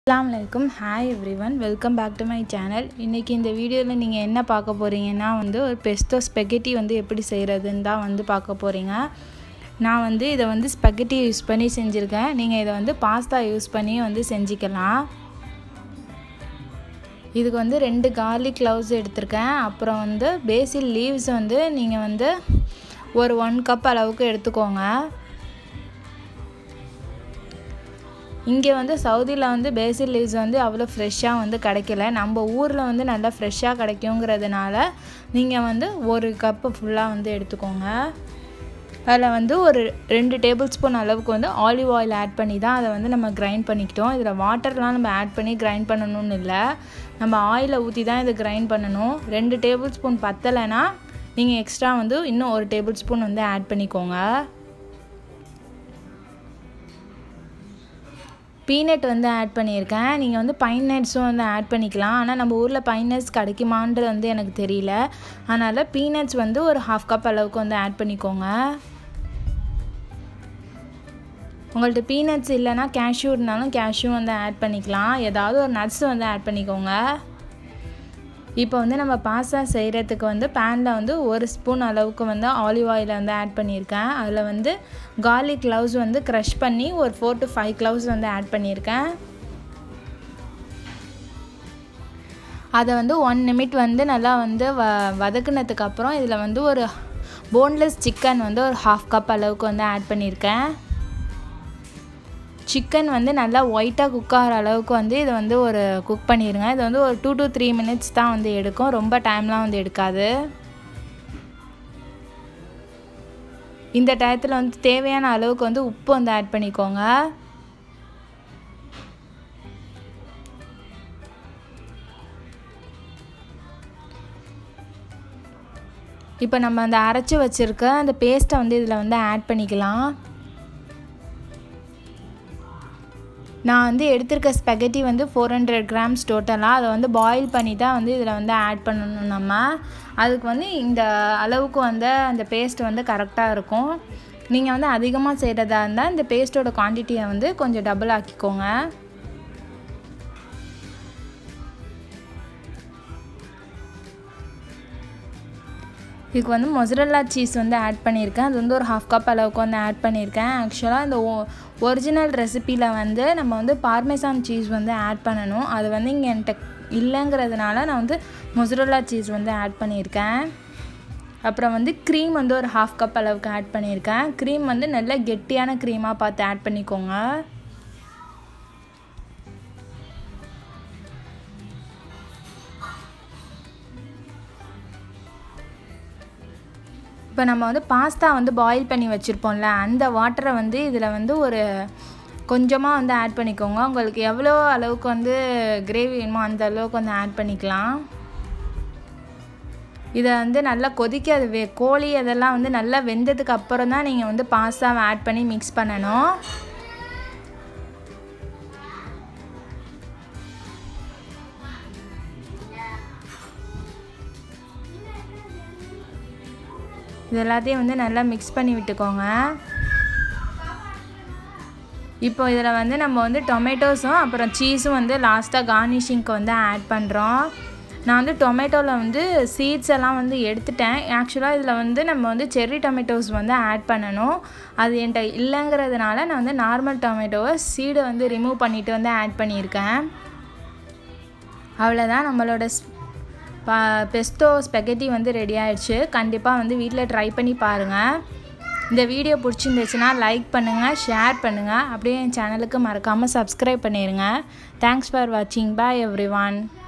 அஸ்ஸலாமு அலைக்கும் hi everyone welcome back to my channel இன்றைக்கி இந்த வீடியோவில் நீங்கள் என்ன பார்க்க போகிறீங்கன்னா வந்து ஒரு பெஸ்டோ ஸ்பெகட்டி வந்து எப்படி செய்கிறதுன்னு தான் வந்து பார்க்க போகிறீங்க நான் வந்து இதை வந்து ஸ்பெகட்டி யூஸ் பண்ணி செஞ்சுருக்கேன் நீங்கள் இதை வந்து பாஸ்தா யூஸ் பண்ணி வந்து செஞ்சுக்கலாம் இதுக்கு வந்து ரெண்டு கார்லிக் க்ளவுஸ் எடுத்திருக்கேன் அப்புறம் வந்து பேசில் லீவ்ஸ் வந்து நீங்கள் வந்து ஒரு ஒன் கப் அளவுக்கு எடுத்துக்கோங்க இங்கே வந்து சவுதியில் வந்து பேசில் லீவ்ஸ் வந்து அவ்வளோ ஃப்ரெஷ்ஷாக வந்து கிடைக்கல நம்ம ஊரில் வந்து நல்லா ஃப்ரெஷ்ஷாக கிடைக்குங்கிறதுனால நீங்கள் வந்து ஒரு கப்பு ஃபுல்லாக வந்து எடுத்துக்கோங்க அதில் வந்து ஒரு ரெண்டு டேபிள் ஸ்பூன் அளவுக்கு வந்து ஆலிவ் ஆயில் ஆட் பண்ணி தான் அதை வந்து நம்ம கிரைண்ட் பண்ணிக்கிட்டோம் இதில் வாட்டர்லாம் நம்ம ஆட் பண்ணி கிரைண்ட் பண்ணணும்னு இல்லை நம்ம ஆயிலை ஊற்றி தான் இதை கிரைண்ட் பண்ணணும் ரெண்டு டேபிள் ஸ்பூன் பத்தலைன்னா நீங்கள் எக்ஸ்ட்ரா வந்து இன்னும் ஒரு டேபிள் ஸ்பூன் வந்து ஆட் பண்ணிக்கோங்க பீனட் வந்து ஆட் பண்ணியிருக்கேன் நீங்கள் வந்து பைன் நட்ஸும் வந்து ஆட் பண்ணிக்கலாம் ஆனால் நம்ம ஊரில் பைன் நட்ஸ் கிடைக்குமான்றது வந்து எனக்கு தெரியல அதனால் பீனட்ஸ் வந்து ஒரு ஹாஃப் கப் அளவுக்கு வந்து ஆட் பண்ணிக்கோங்க உங்கள்கிட்ட பீனட்ஸ் இல்லைன்னா கேஷ்யூ இருந்தாலும் கேஷ்யூ வந்து ஆட் பண்ணிக்கலாம் ஏதாவது ஒரு நட்ஸ் வந்து ஆட் பண்ணிக்கோங்க இப்போ வந்து நம்ம பாஸ்தா செய்கிறதுக்கு வந்து பேனில் வந்து ஒரு ஸ்பூன் அளவுக்கு வந்து ஆலிவ் ஆயிலை வந்து ஆட் பண்ணியிருக்கேன் அதில் வந்து கார்லிக் க்ளவுஸ் வந்து க்ரஷ் பண்ணி ஒரு ஃபோர் டு ஃபைவ் க்ளவுஸ் வந்து ஆட் பண்ணியிருக்கேன் அதை வந்து ஒன் நிமிட் வந்து நல்லா வந்து வ வதக்குனதுக்கு அப்புறம் இதில் வந்து ஒரு போன்லெஸ் சிக்கன் வந்து ஒரு ஹாஃப் கப் அளவுக்கு வந்து ஆட் பண்ணியிருக்கேன் சிக்கன் வந்து நல்லா ஒயிட்டாக குக் ஆகிற அளவுக்கு வந்து இதை வந்து ஒரு குக் பண்ணிடுங்க இது வந்து ஒரு டூ டு த்ரீ மினிட்ஸ் தான் வந்து எடுக்கும் ரொம்ப டைம்லாம் வந்து எடுக்காது இந்த டயத்தில் வந்து தேவையான அளவுக்கு வந்து உப்பு வந்து ஆட் பண்ணிக்கோங்க இப்போ நம்ம அந்த அரைச்சி வச்சுருக்க அந்த பேஸ்ட்டை வந்து இதில் வந்து ஆட் பண்ணிக்கலாம் நான் வந்து எடுத்திருக்க ஸ்பெகட்டி வந்து ஃபோர் ஹண்ட்ரட் கிராம்ஸ் டோட்டலாக அதை வந்து பாயில் பண்ணி தான் வந்து இதில் வந்து ஆட் பண்ணணும் நம்ம அதுக்கு வந்து இந்த அளவுக்கு வந்து அந்த பேஸ்ட் வந்து கரெக்டாக இருக்கும் நீங்கள் வந்து அதிகமாக செய்கிறதா இருந்தால் இந்த பேஸ்ட்டோட குவான்டிட்டியை வந்து கொஞ்சம் டபுள் ஆக்கிக்கோங்க இதுக்கு வந்து மொசரல்லா சீஸ் வந்து ஆட் பண்ணியிருக்கேன் அது வந்து ஒரு ஹாஃப் கப் அளவுக்கு வந்து ஆட் பண்ணியிருக்கேன் ஆக்சுவலாக இந்த ஒ ஒரிஜினல் ரெசிப்பியில் வந்து நம்ம வந்து பார்மேசான் சீஸ் வந்து ஆட் பண்ணணும் அது வந்து இங்கே என்கிட்ட இல்லைங்கிறதுனால நான் வந்து மொசரல்லா சீஸ் வந்து ஆட் பண்ணியிருக்கேன் அப்புறம் வந்து க்ரீம் வந்து ஒரு ஹாஃப் கப் அளவுக்கு ஆட் பண்ணியிருக்கேன் க்ரீம் வந்து நல்ல கெட்டியான க்ரீமாக பார்த்து ஆட் பண்ணிக்கோங்க இப்போ நம்ம வந்து பாஸ்தா வந்து பாயில் பண்ணி வச்சுருப்போம்ல அந்த வாட்டரை வந்து இதில் வந்து ஒரு கொஞ்சமாக வந்து ஆட் பண்ணிக்கோங்க உங்களுக்கு எவ்வளோ அளவுக்கு வந்து கிரேவி வேணுமோ அந்த அளவுக்கு வந்து ஆட் பண்ணிக்கலாம் இதை வந்து நல்லா கொதிக்க அது வே கோழி அதெல்லாம் வந்து நல்லா வெந்ததுக்கு அப்புறம் தான் நீங்கள் வந்து பாஸ்தாவை ஆட் பண்ணி மிக்ஸ் பண்ணணும் இது எல்லாத்தையும் வந்து நல்லா மிக்ஸ் பண்ணி விட்டுக்கோங்க இப்போ இதில் வந்து நம்ம வந்து டொமேட்டோஸும் அப்புறம் சீஸும் வந்து லாஸ்ட்டாக கார்னிஷிங்க்கு வந்து ஆட் பண்ணுறோம் நான் வந்து டொமேட்டோவில் வந்து சீட்ஸ் எல்லாம் வந்து எடுத்துட்டேன் ஆக்சுவலாக இதில் வந்து நம்ம வந்து செர்ரி டொமேட்டோஸ் வந்து ஆட் பண்ணணும் அது என்கிட்ட இல்லைங்கிறதுனால நான் வந்து நார்மல் டொமேட்டோவை சீடை வந்து ரிமூவ் பண்ணிவிட்டு வந்து ஆட் பண்ணியிருக்கேன் அவ்வளோதான் நம்மளோட பா பெஸ்டோ ஸ்பெகட்டி வந்து ரெடி ஆயிடுச்சு கண்டிப்பாக வந்து வீட்டில் ட்ரை பண்ணி பாருங்கள் இந்த வீடியோ பிடிச்சிருந்துச்சுன்னா லைக் பண்ணுங்கள் ஷேர் பண்ணுங்கள் அப்படியே என் சேனலுக்கு மறக்காமல் சப்ஸ்கிரைப் பண்ணிடுங்க தேங்க்ஸ் ஃபார் வாட்சிங் பாய் எவ்ரி ஒன்